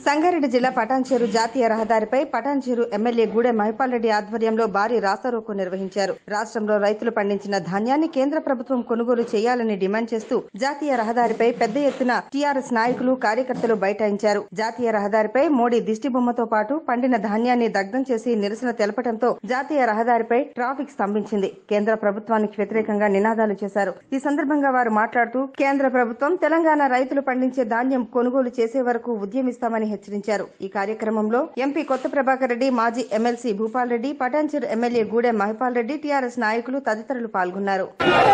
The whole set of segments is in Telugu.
సంగారెడ్డి జిల్లా పటాన్చేరు జాతీయ రహదారిపై పటాన్చేరు ఎమ్మెల్యే గూడె మహిపాల్ రెడ్డి ఆధ్వర్యంలో భారీ రాస్తారోకో నిర్వహించారు రాష్ట్రంలో రైతులు పండించిన ధాన్యాన్ని కేంద్ర ప్రభుత్వం కొనుగోలు చేయాలని డిమాండ్ చేస్తూ జాతీయ రహదారిపై పెద్ద ఎత్తున టీఆర్ఎస్ నాయకులు కార్యకర్తలు బైఠాయించారు జాతీయ రహదారిపై మోడీ దిష్టిబొమ్మతో పాటు పండిన ధాన్యాన్ని దగ్ధం చేసి నిరసన తెలపడంతో జాతీయ రహదారిపై ట్రాఫిక్ స్తంభించింది కేంద్ర ప్రభుత్వానికి వ్యతిరేకంగా నినాదాలు చేశారు ఈ సందర్భంగా వారు మాట్లాడుతూ కేంద్ర ప్రభుత్వం తెలంగాణ రైతులు పండించే ధాన్యం కొనుగోలు చేసే వరకు ఉద్యమిస్తామని హెచ్చరించారు ఈ కార్యక్రమంలో ఎంపీ కొత్త ప్రభాకర్ రెడ్డి మాజీ MLC Bhupal Reddy Patancheru MLA Goode Mahipal Reddy TRS నాయకులు తదితరులు పాల్గొన్నారు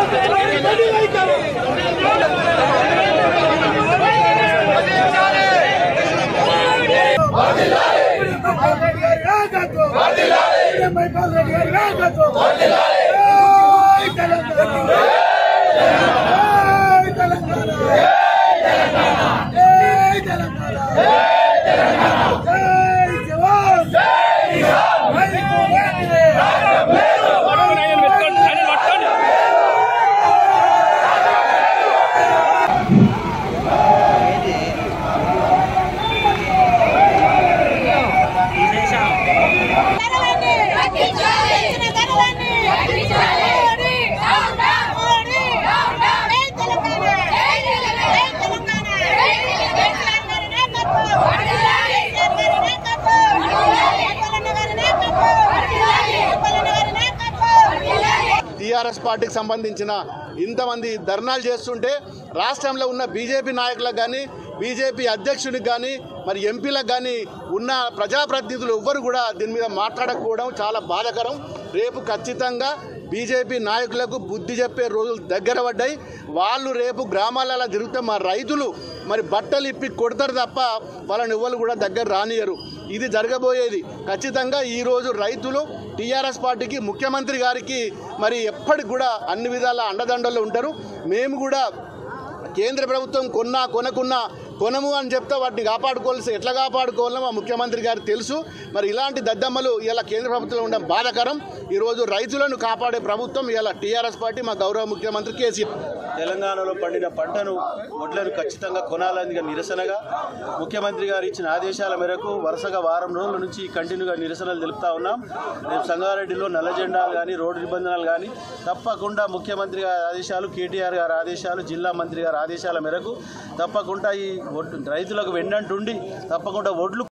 ధరలన్నీ తగ్గించాలి ఇచ్చిన ధరలన్నీ తగ్గించాలి Modi down down Modi down down జై తెలంగాణ జై తెలంగాణ జై తెలంగాణ జై తెలంగాణ నాయకత్వం వర్ధిల్లాలి కేసీఆర్ గారి నాయకత్వం వర్ధిల్లాలి అప్పలన్న గారి నాయకత్వం వర్ధిల్లాలి అప్పలన్న గారి నాయకత్వం వర్ధిల్లాలి టీఆర్ఎస్ పార్టీకి సంబంధించిన ఇంతమంది ధర్నాలు చేస్తుంటే రాష్ట్రంలో ఉన్న బీజేపీ నాయకులకు కానీ బీజేపీ అధ్యక్షునికి కానీ మరి ఎంపీలకు కానీ ఉన్న ప్రజాప్రతినిధులు ఎవ్వరు కూడా దీని మీద మాట్లాడకపోవడం చాలా బాధాకరం రేపు ఖచ్చితంగా బీజేపీ నాయకులకు బుద్ధి చెప్పే రోజులు దగ్గర పడ్డాయి వాళ్ళు రేపు గ్రామాలలో తిరిగితే మా రైతులు మరి బట్టలు ఇప్పి కొడతారు తప్ప వాళ్ళని ఎవ్వరు కూడా దగ్గర రానియరు ఇది జరగబోయేది ఖచ్చితంగా ఈరోజు రైతులు టీఆర్ఎస్ పార్టీకి ముఖ్యమంత్రి గారికి మరి ఎప్పటికి కూడా అన్ని విధాల అండదండలు ఉంటారు మేము కూడా కేంద్ర ప్రభుత్వం కొన్నా కొనకున్నా కొనము అని చెప్తే వాటిని కాపాడుకోవాల్సి ఎట్లా కాపాడుకోవాలో మా ముఖ్యమంత్రి గారికి తెలుసు మరి ఇలాంటి దద్దమ్మలు ఇలా కేంద్ర ప్రభుత్వంలో ఉండడం బాధాకరం ఈరోజు రైతులను కాపాడే ప్రభుత్వం ఇలా టీఆర్ఎస్ పార్టీ మా గౌరవ ముఖ్యమంత్రి కేసీఆర్ తెలంగాణలో పండిన పంటను వడ్లను ఖచ్చితంగా కొనాలని నిరసనగా ముఖ్యమంత్రి గారు ఇచ్చిన ఆదేశాల మేరకు వరుసగా వారం రోజుల నుంచి కంటిన్యూగా నిరసనలు తెలుపుతా ఉన్నాం రేపు సంగారెడ్డిలో నల్ల జెండాలు కానీ రోడ్డు నిబంధనలు కానీ తప్పకుండా ముఖ్యమంత్రి గారి ఆదేశాలు కేటీఆర్ గారి ఆదేశాలు జిల్లా మంత్రి గారి ఆదేశాల మేరకు తప్పకుండా ఈ ఒడ్డు రైతులకు వెన్నంటుండి తప్పకుండా ఒడ్లు